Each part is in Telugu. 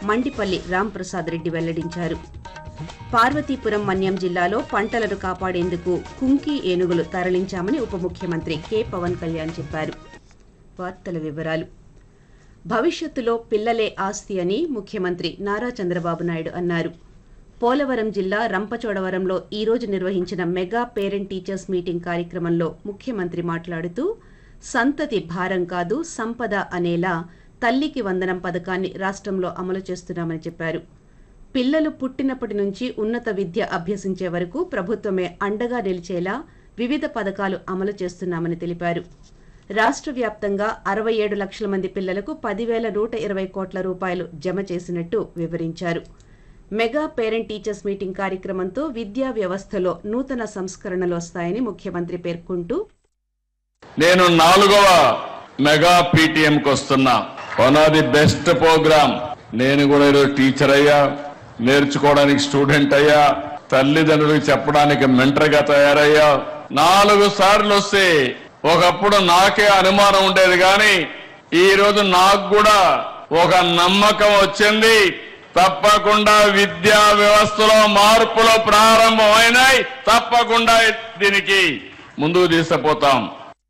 మండిపల్లి రాంప్రసాద్ రెడ్డి వెల్లడించారు పార్వతీపురం మన్యం జిల్లాలో పంటలను కాపాడేందుకు కుంకి ఏనుగులు తరలించామని ఉప ముఖ్యమంత్రి కె పవన్ కళ్యాణ్ చెప్పారు వార్తల వివరాలు భవిష్యత్తులో పిల్లలే ఆస్తి అని ముఖ్యమంత్రి నారా చంద్రబాబు నాయుడు అన్నారు పోలవరం జిల్లా రంపచోడవరంలో ఈ రోజు నిర్వహించిన మెగా పేరెంట్ టీచర్స్ మీటింగ్ కార్యక్రమంలో ముఖ్యమంత్రి మాట్లాడుతూ సంతతి భారం కాదు సంపద అనేలా తల్లికి వందనం పథకాన్ని రాష్ట్రంలో అమలు చేస్తున్నామని చెప్పారు పిల్లలు పుట్టినప్పటి నుంచి ఉన్నత విద్య అభ్యసించే వరకు ప్రభుత్వమే అండగా నిలిచేలా వివిధ పథకాలు అమలు చేస్తున్నామని తెలిపారు రాష్ట్ర వ్యాప్తంగా అరవై ఏడు లక్షల మంది పిల్లలకు పదివేల నూట ఇరవై కోట్ల రూపాయలు జమ చేసినట్టు వివరించారు మెగా పేరెంట్ టీచర్స్ మీటింగ్ కార్యక్రమంతో విద్యా వ్యవస్థలో నూతన సంస్కరణలు వస్తాయని ముఖ్యమంత్రి పేర్కొంటూ నేను నాలుగవ మెగా పీటీఎంకి వస్తున్నా one of the best program నేను కూడా ఈరోజు టీచర్ అయ్యా నేర్చుకోవడానికి స్టూడెంట్ అయ్యా తల్లిదండ్రులకు చెప్పడానికి మెంటర్ గా తయారయ్యా నాలుగు సార్లు వస్తే ఒకప్పుడు నాకే అనుమానం ఉండేది కానీ ఈ రోజు నాకు కూడా ఒక నమ్మకం వచ్చింది తప్పకుండా విద్యా వ్యవస్థలో మార్పులు ప్రారంభమైనాయి తప్పకుండా దీనికి ముందుకు తీసుకుపోతాం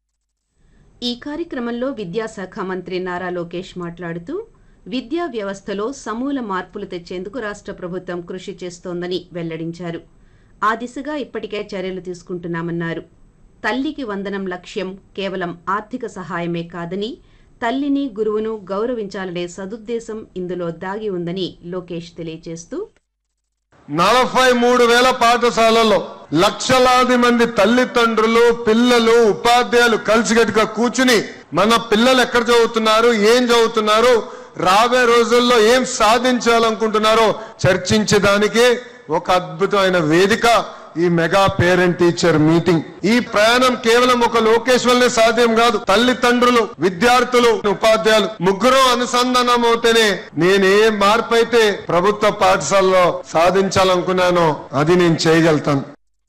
ఈ కార్యక్రమంలో విద్యాశాఖ మంత్రి నారా లోకేష్ మాట్లాడుతూ విద్యా వ్యవస్థలో సమూల మార్పులు తెచ్చేందుకు రాష్ట్ర ప్రభుత్వం కృషి చేస్తోందని వెల్లడించారు ఆ దిశగా ఇప్పటికే చర్యలు తీసుకుంటున్నామన్నారు తల్లికి వందనం లక్ష్యం కేవలం ఆర్థిక సహాయమే కాదని తల్లిని గురువును గౌరవించాలనే సదుద్దేశం ఇందులో దాగి ఉందని లోకేష్ తెలియజేస్తూ నలభై మూడు వేల పాఠశాలల్లో లక్షలాది మంది తల్లిదండ్రులు పిల్లలు ఉపాధ్యాయులు కలిసికట్టుగా కూర్చుని మన పిల్లలు ఎక్కడ చదువుతున్నారు ఏం చదువుతున్నారు రాబోయే రోజుల్లో ఏం సాధించాలనుకుంటున్నారో చర్చించడానికి ఒక అద్భుతమైన వేదిక ఈ మెగా పేరెంట్ టీచర్ మీటింగ్ ఈ ప్రయాణం కేవలం ఒక లోకేష్ వల్లనే సాధ్యం కాదు తల్లిదండ్రులు విద్యార్థులు ఉపాధ్యాయులు ముగ్గురు అనుసంధానం అవుతేనే నేను ఏ మార్పు అయితే ప్రభుత్వ పాఠశాలలో సాధించాలనుకున్నానో అది నేను చేయగలుగుతాను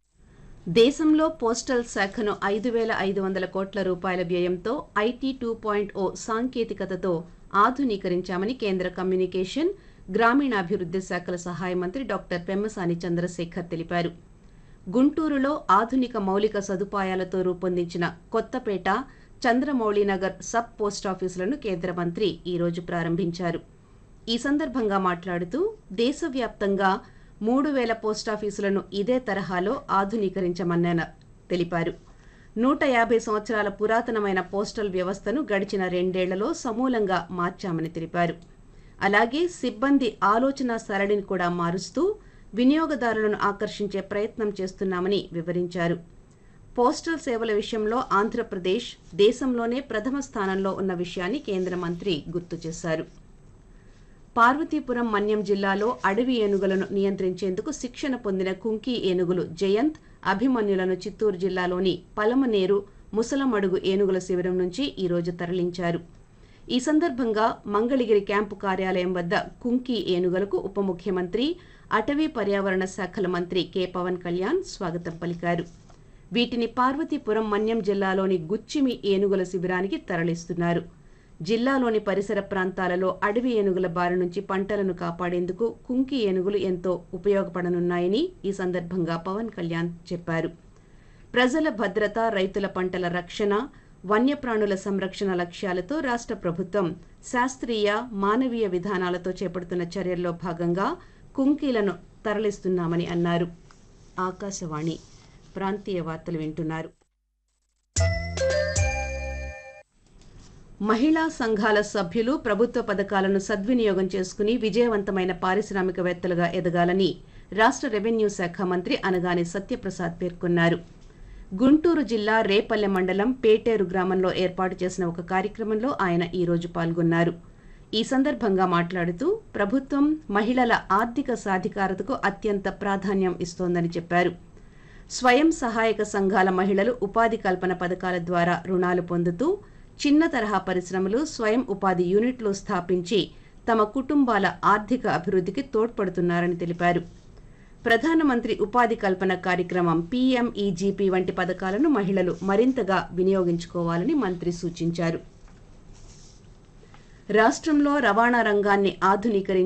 దేశంలో పోస్టల్ శాఖను ఐదు వేల ఐదు వందల కోట్ల రూపాయల వ్యయంతో ఐటీ టూ పాయింట్ ఓ సాంకేతికతతో ఆధునీకరించామని కేంద్ర కమ్యూనికేషన్ గ్రామీణాభివృద్ధి శాఖల సహాయ మంత్రి డాక్టర్ పెమ్మసాని చంద్రశేఖర్ తెలిపారు గుంటూరులో ఆధునిక మౌలిక సదుపాయాలతో రూపొందించిన కొత్తపేట చంద్రమౌళినగర్ సబ్ పోస్టాఫీసులను కేంద్ర మంత్రి ఈ రోజు ప్రారంభించారు ఈ సందర్భంగా మాట్లాడుతూ దేశవ్యాప్తంగా మూడు వేల పోస్టాఫీసులను ఇదే తరహాలో ఆధునీకరించమన్న తెలిపారు నూట యాభై సంవత్సరాల పురాతనమైన పోస్టల్ వ్యవస్థను గడిచిన రెండేళ్లలో సమూలంగా మార్చామని తెలిపారు అలాగే సిబ్బంది ఆలోచన సరళిని కూడా మారుస్తూ వినియోగదారులను ఆకర్షించే ప్రయత్నం చేస్తున్నామని వివరించారు పోస్టల్ సేవల విషయంలో ఆంధ్రప్రదేశ్ దేశంలోనే ప్రథమ స్థానంలో ఉన్న విషయాన్ని కేంద్ర మంత్రి గుర్తు చేశారు పార్వతీపురం మన్యం జిల్లాలో అడవి ఏనుగులను నియంత్రించేందుకు శిక్షణ పొందిన కుంకి ఏనుగులు జయంత్ అభిమన్యులను చిత్తూరు జిల్లాలోని పలమనేరు ముసలమడుగు ఏనుగుల శిబిరం నుంచి ఈ రోజు తరలించారు ఈ సందర్భంగా మంగళగిరి క్యాంపు కార్యాలయం వద్ద కుంకి ఏనుగులకు ఉప ముఖ్యమంత్రి అటవీ పర్యావరణ శాఖల మంత్రి కె పవన్ కళ్యాణ్ స్వాగతం పలికారు వీటిని పార్వతీపురం మన్యం జిల్లాలోని గుచ్చిమి ఏనుగుల శిబిరానికి తరలిస్తున్నారు జిల్లాలోని పరిసర ప్రాంతాలలో అడవి ఏనుగుల బారి నుంచి పంటలను కాపాడేందుకు కుంకి ఏనుగులు ఎంతో ఉపయోగపడనున్నాయని ఈ సందర్భంగా పవన్ కళ్యాణ్ చెప్పారు ప్రజల భద్రత రైతుల పంటల రక్షణ వన్యప్రాణుల సంరక్షణ లక్ష్యాలతో రాష్ట్ర ప్రభుత్వం శాస్త్రీయ మానవీయ విధానాలతో చేపడుతున్న చర్యల్లో భాగంగా కుంకీలను తరలిస్తున్నామని అన్నారు ఆకాశవాణి ప్రాంతీయ వార్తలు వింటున్నారు మహిళా సంఘాల సభ్యులు ప్రభుత్వ పథకాలను సద్వినియోగం చేసుకుని విజయవంతమైన పారిశ్రామికవేత్తలుగా ఎదగాలని రాష్ట్ర రెవెన్యూ శాఖ మంత్రి అనగాని సత్యప్రసాద్ పేర్కొన్నారు గుంటూరు జిల్లా రేపల్లె మండలం పేటేరు గ్రామంలో ఏర్పాటు చేసిన ఒక కార్యక్రమంలో ఆయన ఈ రోజు పాల్గొన్నారు ఈ సందర్భంగా మాట్లాడుతూ ప్రభుత్వం మహిళల ఆర్థిక సాధికారతకు అత్యంత ప్రాధాన్యం ఇస్తోందని చెప్పారు స్వయం సహాయక సంఘాల మహిళలు ఉపాధి కల్పన పథకాల ద్వారా రుణాలు పొందుతూ చిన్న తరహా పరిశ్రమలు స్వయం ఉపాధి యూనిట్లు స్థాపించి తమ కుటుంబాల ఆర్థిక అభివృద్ధికి తోడ్పడుతున్నారని తెలిపారు ప్రధానమంత్రి ఉపాధి కల్పన కార్యక్రమం పీఎంఈజీపీ వంటి పథకాలను మహిళలు మరింతగా వినియోగించుకోవాలని మంత్రి సూచించారు రాష్ట్రంలో రవాణా రంగాన్ని ఆధునీకరించి